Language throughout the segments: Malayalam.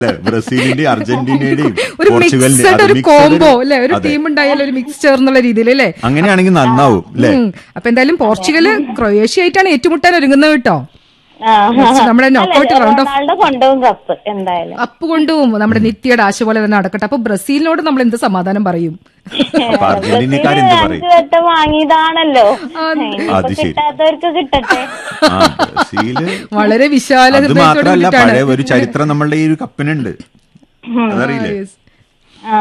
അല്ലേ? ബ്രസീലിന്റെയും അർജന്റീനയുടെയും ഒരു പോർച്ചുഗലിന്റെയും മിക്സഡ് അത് ഒരു mixed കോംബോ ഒരു- അല്ലെ ഒരു അതെ. ടീം ഉണ്ടായാലും ഒരു മിക്സ്ചർ എന്നുള്ള രീതിയിൽ അല്ലേ അങ്ങനെയാണെങ്കിൽ നന്നാവും അല്ലേ ഉം. അപ്പൊ എന്തായാലും പോർച്ചുഗല് ക്രൊയേഷ്യ ആയിട്ടാണ് ഏറ്റുമുട്ടാൻ ഒരുങ്ങുന്നത് കേട്ടോ ആ. നമ്മുടെ knockout അല്ല, round of- റൊണാൾഡോ കൊണ്ടുപോകും കപ്പ് എന്തായാലും അപ്പ് കൊണ്ടുപോകും നമ്മുടെ നിത്യയുടെ ആശ പോലെ തന്നെ നടക്കട്ടെ അപ്പൊ ബ്രസീലിനോട് നമ്മൾ എന്ത് സമാധാനം പറയും അപ്പൊ അർജന്റീനക്കാർ എന്ത് ബ്രസീൽ പറയും അഞ്ച് വട്ടം വാങ്ങിയതാണല്ലോ ഇനിയിപ്പോ അത് ശരി. കിട്ടാത്തവർക്ക് കിട്ടട്ടെ ആ ബ്രസീല് വളരെ വിശാല അത് ഹൃദയത്തോട് മാത്രല്ല കൂടിയിട്ടാണ്. പഴയ ഒരു ചരിത്രം നമ്മളുടെ ഈ ഒരു കപ്പിനുണ്ട് അതറിയില്ലേ Yes. ആ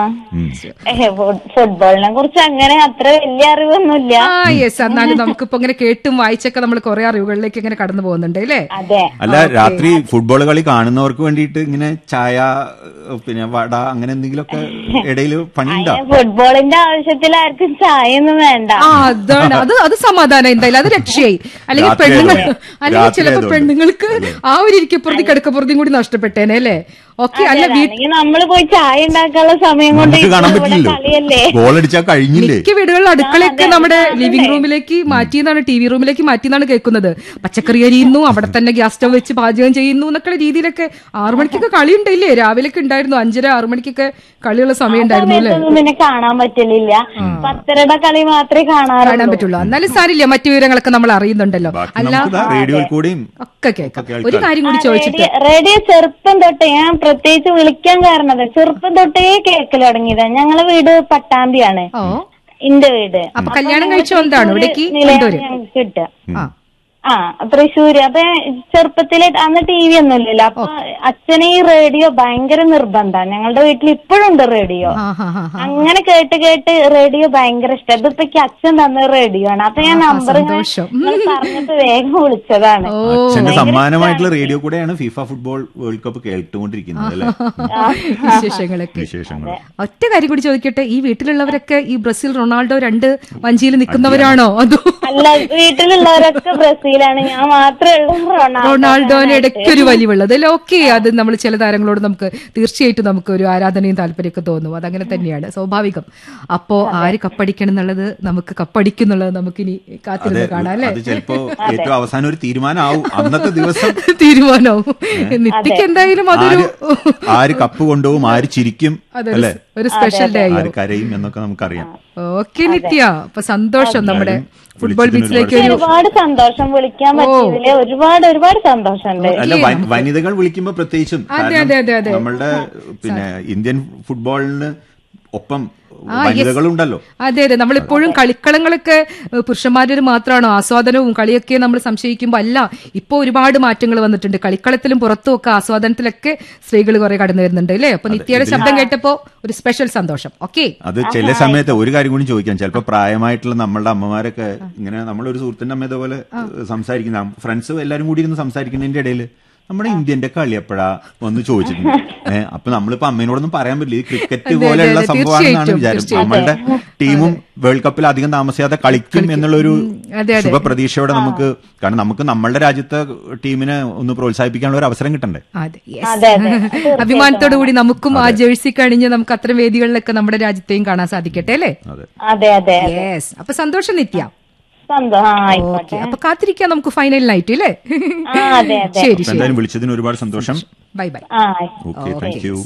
ഏ, ഫുട്- ഫുട്ബോളിനെ കുറിച്ച് അങ്ങനെ അത്ര വലിയ അറിവൊന്നുമില്ല ആ യെസ് എന്നാലും നമുക്കിപ്പോ ഇങ്ങനെ കേട്ടും വായിച്ചൊക്കെ നമ്മൾ കുറെ അറിവുകളിലേക്ക് ഇങ്ങനെ കടന്നു പോകുന്നുണ്ട് അല്ലേ അതെ അല്ല രാത്രി ഫുട്ബോൾ കളി കാണുന്നവർക്ക് വേണ്ടിയിട്ട് ഇങ്ങനെ ചായ ഏഹ്, പിന്നെ വട അങ്ങനെ എന്തെങ്കിലുമൊക്കെ ഇടയിൽ പണിയുണ്ടോ അതിന് ഫുട്ബോളിന്റെ ആവശ്യത്തിൽ ആർക്കും ചായ ഒന്നും വേണ്ട ആ അതാണ് അത് അത് സമാധാനം എന്തായാലും അത് രക്ഷയായി അല്ലെങ്കിൽ രാത്രി പെണ്ണുങ്ങൾ ആയതുകൊണ്ട്. അല്ലെങ്കിൽ രാത്രി ചിലപ്പോ ആയതുകൊണ്ട്. പെണ്ണുങ്ങൾക്ക് ആ ഒരു ഇരിക്കപ്പുറത്തി കിടക്കപ്പുറത്തിയും കൂടി നഷ്ടപ്പെട്ടേനെ അല്ലേ ഓക്കെ അല്ല വീട്ടിൽ അല്ലെങ്കിൽ നമ്മള് പോയി ചായ ഉണ്ടാക്കാനുള്ള സമയം കൊണ്ട് നമുക്ക് കാണാൻ ഇവിടെ പറ്റില്ലല്ലോ കളിയല്ലേ ഗോൾ അടിച്ചാൽ കഴിഞ്ഞില്ലേ മിക്ക വീടുകളിൽ അടുക്കളയൊക്കെ നമ്മുടെ ലിവിംഗ് റൂമിലേക്ക് മാറ്റിയെന്നാണ് ടി വി റൂമിലേക്ക് മാറ്റിയെന്നാണ് കേൾക്കുന്നത് പച്ചക്കറി അരിയുന്നു അവിടെ തന്നെ ഗ്യാസ് സ്റ്റവ് വെച്ച് പാചകം ചെയ്യുന്നു എന്നൊക്കെ രീതിയിലൊക്കെ ആറു മണിക്കൊക്കെ കളി ഉണ്ടല്ലേ രാവിലെയൊക്കെ ഉണ്ടായിരുന്നു അഞ്ചര ആറു മണിക്കൊക്കെ കളിയുള്ള സമയം ഉണ്ടായിരുന്നു അല്ലേ സമയത്തൊന്നും പിന്നെ കാണാൻ പറ്റലില്ല പത്തരയുടെ കളി മാത്രമേ കാണാൻ കാണാറുള്ളൂ പറ്റുള്ളൂ എന്നാലും സാരില്ല മറ്റു വിവരങ്ങളൊക്കെ നമ്മൾ അറിയുന്നുണ്ടല്ലോ ബാക്കി അല്ല നമുക്ക് ദാ റേഡിയോയിൽ കൂടിയും ഒക്കെ കേൾക്കാം ഒക്കെ ഒരു കാര്യം കൂടി ചോദിച്ചിട്ട് റേഡിയോ റേഡിയോ ചെറുപ്പം തൊട്ടേ ഞാൻ പ്രത്യേകിച്ച് വിളിക്കാൻ കാരണം ചെറുപ്പം തൊട്ടേ കേക്കൽ തുടങ്ങിയതാ ഞങ്ങളെ വീട് പട്ടാമ്പിയാണ് ഓ എന്റെ വീട് അപ്പൊ കല്യാണം കഴിച്ചു വന്നതാണോ ഇവിടേക്ക് നിലയാണ് കൊണ്ടുവരും ഞങ്ങൾക്ക് കിട്ടുക ആ ആ തൃശ്ശൂര് അപ്പൊ ചെറുപ്പത്തില് അന്ന് ടി വി ഒന്നും ഇല്ലല്ലോ അപ്പൊ അച്ഛന് ഈ റേഡിയോ ഭയങ്കര നിർബന്ധമാണ് ഞങ്ങളുടെ വീട്ടിൽ ഇപ്പോഴും ഉണ്ട് റേഡിയോ ആ ഹാ ഹാ ഹാ അങ്ങനെ കേട്ട് കേട്ട് റേഡിയോ ഭയങ്കര ഇഷ്ടം ഇതിപ്പോ എനിക്ക് അച്ഛൻ തന്ന റേഡിയോ ആണ് അപ്പൊ ഞാൻ നമ്പർ സന്തോഷം. പറഞ്ഞിട്ട് വേഗം വിളിച്ചതാണ് ഓ അച്ഛന്റെ സമ്മാനമായിട്ടുള്ള റേഡിയോ കൂടെയാണ് ഫിഫ ഫുട്ബോൾ വേൾഡ് കപ്പ് കേട്ടുകൊണ്ടിരിക്കുന്നത് അല്ലേ വിശേഷങ്ങളൊക്കെ വിശേഷങ്ങൾ ഒറ്റ കാര്യം കൂടി ചോദിക്കട്ടെ ഈ വീട്ടിലുള്ളവരൊക്കെ ഈ ബ്രസീൽ റൊണാൾഡോ രണ്ട് വഞ്ചിയിൽ നിൽക്കുന്നവരാണോ അതോ അല്ല വീട്ടിലുള്ളവരൊക്കെ ബ്രസീലാണ് ഞാൻ മാത്രമേ ഉള്ളൂ റൊണാൾഡോ റൊണാൾഡോന് ഇടയ്ക്ക് ഒരു വലിവുള്ളത് അല്ലേ ഓക്കെ അത് നമ്മൾ ചില താരങ്ങളോട് നമുക്ക് തീർച്ചയായിട്ടും നമുക്ക് ഒരു ആരാധനയും താല്പര്യമൊക്കെ തോന്നും അതങ്ങനെ തന്നെയാണ് സ്വാഭാവികം അപ്പോ ആര് കപ്പടിക്കണം എന്നുള്ളത് നമുക്ക് കപ്പടിക്കും എന്നുള്ളത് നമുക്കിനി അതെ കാത്തിരുന്ന് കാണാം അല്ലേ അത് ചിലപ്പോ ഏറ്റവും അവസാനം ഒരു തീരുമാനമാവും അന്നത്തെ ദിവസം തീരുമാനവും നിത്യക്ക് എന്തായാലും അതൊരു ആര് ആര് കപ്പ് കൊണ്ടുപോകും ആര് ചിരിക്കും അതൊരു അല്ലെ ഒരു സ്പെഷ്യൽ ഡേ ആര് കരയും എന്നൊക്കെ നമുക്കറിയാം ഓക്കെ നിത്യ അപ്പൊ സന്തോഷം നമ്മുടെ ഫുട്ബോൾ വിളിച്ചതിന് ബീച്ചിലേക്ക് ഒരു ഒരുപാട് സന്തോഷം വിളിക്കാൻ പറ്റിയതില് ഒരുപാട് ഒരുപാട് സന്തോഷമുണ്ട് അല്ല വ- വനിതകൾ വിളിക്കുമ്പോ പ്രത്യേകിച്ചും അതെ, കാരണം അതെ, അതെ, അതെ. നമ്മളുടെ പിന്നെ ഇന്ത്യൻ ഫുട്ബോളിന് ഒപ്പം വനിതകളുണ്ടല്ലോ അതെ അതെ നമ്മളിപ്പോഴും കളിക്കളങ്ങളൊക്കെ ഏഹ്, പുരുഷന്മാരുടെ മാത്രമാണോ ആസ്വാദനവും കളിയൊക്കെ നമ്മൾ സംശയിക്കുമ്പോൾ അല്ല ഇപ്പോൾ ഒരുപാട് മാറ്റങ്ങൾ വന്നിട്ടുണ്ട് കളിക്കളത്തിലും പുറത്തും ഒക്കെ ആസ്വാദനത്തിലൊക്കെ സ്ത്രീകൾ കുറെ കടന്നു വരുന്നുണ്ട് അല്ലേ അപ്പൊ നിത്യയുടെ ശബ്ദം കേട്ടപ്പോ ഒരു സ്പെഷ്യൽ സന്തോഷം ഓക്കെ അത് ചില സമയത്ത് ഒരു കാര്യം കൂടി ചോദിക്കാം ചിലപ്പോ പ്രായമായിട്ടുള്ള നമ്മളുടെ അമ്മമാരൊക്കെ ഇങ്ങനെ നമ്മളൊരു സുഹൃത്തിന്റെ അമ്മ ഇതുപോലെ സംസാരിക്കുന്ന ഫ്രണ്ട്സ് എല്ലാരും കൂടി ഇരുന്ന് സംസാരിക്കുന്നതിന്റെ ഇടയിൽ നമ്മുടെ ഇന്ത്യന്റെ കളി എപ്പോഴാ വന്ന് ചോദിച്ചിട്ടുണ്ട് ഏഹ് അപ്പൊ നമ്മളിപ്പോ അമ്മേനോടൊന്നും പറയാൻ പറ്റില്ല ഈ ക്രിക്കറ്റ് അതെ, പോലെയുള്ള അതെ, സംഭവമാണെന്നാണ് തീർച്ചയായിട്ടും, വിചാരം തീർച്ചയായിട്ടും. നമ്മളുടെ ടീമും വേൾഡ് കപ്പിൽ അധികം താമസിയാതെ കളിക്കും എന്നുള്ളൊരു അതെ, അതെ. ശുഭപ്രതീക്ഷയോടെ നമുക്ക് കാരണം നമുക്ക് നമ്മളുടെ രാജ്യത്തെ ടീമിനെ ഒന്ന് പ്രോത്സാഹിപ്പിക്കാനുള്ള ഒരു അവസരം കിട്ടണ്ടേ അതെ yes. അതെ, അതെ. അഭിമാനത്തോടു കൂടി നമുക്കും ആ ജേഴ്സി കണിഞ്ഞ് നമുക്ക് അത്തരം വേദികളിലൊക്കെ നമ്മുടെ രാജ്യത്തെയും കാണാൻ സാധിക്കട്ടെ അല്ലേ അതെ അതെ അതെ യെസ് അപ്പൊ സന്തോഷം നിത്യ സന്തോഷം ആ, ആയിക്കോട്ടെ ഓക്കെ അപ്പൊ കാത്തിരിക്കാം നമുക്ക് ഫൈനലിനായിട്ട് അല്ലേ ആ അതെ അതെ ശരി അപ്പൊ ശരി എന്തായാലും വിളിച്ചതിന് ഒരുപാട് സന്തോഷം ബൈ ബൈ ആ ഓക്കെ താങ്ക് യു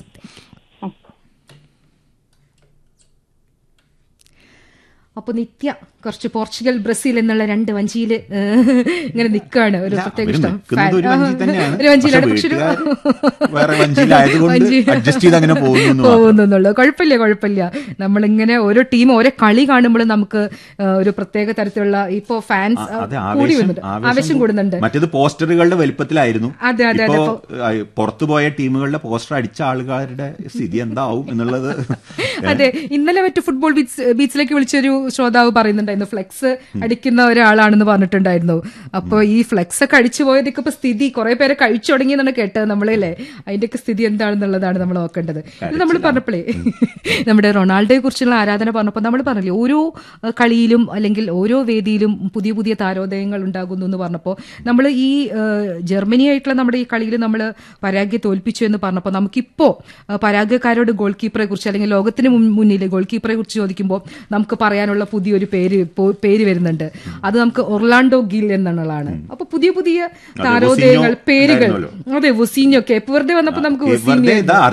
അപ്പൊ നിത്യ കുറച്ച് പോർച്ചുഗൽ ബ്രസീൽ എന്നുള്ള രണ്ട് വഞ്ചിയിൽ ഇങ്ങനെ നിൽക്കുകയാണ് ഒരു അല്ല, പ്രത്യേക അവര് ഇഷ്ടം നിൽക്കുന്നത് ഒരു വഞ്ചി തന്നെയാണ് ഒരു വഞ്ചിയിലാണ് പക്ഷെ പക്ഷെ ഒരു വീട്ടുകാർ വേറെ വഞ്ചിയിലായതുകൊണ്ട് വഞ്ചി. അഡ്ജസ്റ്റ് ചെയ്ത് അങ്ങനെ പോകുന്നു എന്ന് മാത്രം. പോകുന്നുള്ളൂ കുഴപ്പമില്ല കുഴപ്പമില്ല നമ്മളിങ്ങനെ ഓരോ ടീം ഓരോ കളി കാണുമ്പോൾ നമുക്ക് ആ, ഒരു പ്രത്യേക തരത്തിലുള്ള ഇപ്പോ ഫാൻസ് ആ, അതെ കൂടി ആവേശം വരുന്നുണ്ട് ആവേശം കൂടുന്നുണ്ട് മറ്റേത് പോസ്റ്ററുകളുടെ വലിപ്പത്തിലായിരുന്നു അതെ, അതെ, അതെ. ഇപ്പോ ആ, പുറത്തു പോയ ടീമുകളുടെ പോസ്റ്റർ അടിച്ച ആളുകാരുടെ സ്ഥിതി എന്താവും എന്നുള്ളത് അതെ ഇന്നലെ മറ്റു ഫുട്ബോൾ ബീച്ച് ബീച്ചിലേക്ക് വിളിച്ചൊരു ശ്രോതാവ് പറയുന്നുണ്ടായിരുന്നു ഫ്ലെക്സ് അടിക്കുന്ന ഒരാളാണെന്ന് പറഞ്ഞിട്ടുണ്ടായിരുന്നു അപ്പൊ ഈ ഫ്ലെക്സ് ഒക്കെ അടിച്ചു പോയതൊക്കെ ഇപ്പൊ സ്ഥിതി കുറെ പേരെ കഴിച്ചു തുടങ്ങിയെന്നാണ് കേട്ടത് നമ്മളല്ലേ അതിന്റെയൊക്കെ സ്ഥിതി എന്താണെന്നുള്ളതാണ് നമ്മൾ നോക്കേണ്ടത് ഇത് നമ്മൾ പറഞ്ഞപ്പോഴേ നമ്മുടെ റൊണാൾഡോയെ കുറിച്ചുള്ള ആരാധന പറഞ്ഞപ്പോൾ നമ്മൾ പറഞ്ഞില്ലേ ഓരോ അഹ്, കളിയിലും അല്ലെങ്കിൽ ഓരോ വേദിയിലും പുതിയ പുതിയ താരോദയങ്ങൾ ഉണ്ടാകുന്നു എന്ന് പറഞ്ഞപ്പോൾ നമ്മൾ ഈ ഏഹ്, ജർമ്മനിയായിട്ടുള്ള നമ്മുടെ ഈ കളിയിൽ നമ്മൾ പരാഗ്യെ തോൽപ്പിച്ചു എന്ന് പറഞ്ഞപ്പോൾ നമുക്കിപ്പോ അഹ്, പരാഗ്യക്കാരോട് ഗോൾ കീപ്പറെ കുറിച്ച് അല്ലെങ്കിൽ ലോകത്തിന് മുൻ- മുന്നിൽ ഗോൾ കീപ്പറെ കുറിച്ച് ചോദിക്കുമ്പോൾ നമുക്ക് പറയാനുള്ള കളിക്കാനുള്ള പുതിയൊരു പേര് പോ- പേര് വരുന്നുണ്ട് അത് നമുക്ക് ഒർലാൻഡോ ഗിൽ എന്നുള്ളതാണ് അപ്പൊ പുതിയ പുതിയ താരോദയങ്ങൾ വൊസീഞ്ഞോ പേരുകൾ ഉണ്ടായിരുന്നല്ലോ. അതെ വൊസീഞ്ഞൊക്കെ വെറുതെ വന്നപ്പോ നമുക്ക് വെറുതെ വൊസീഞ്ഞോ ഇതാ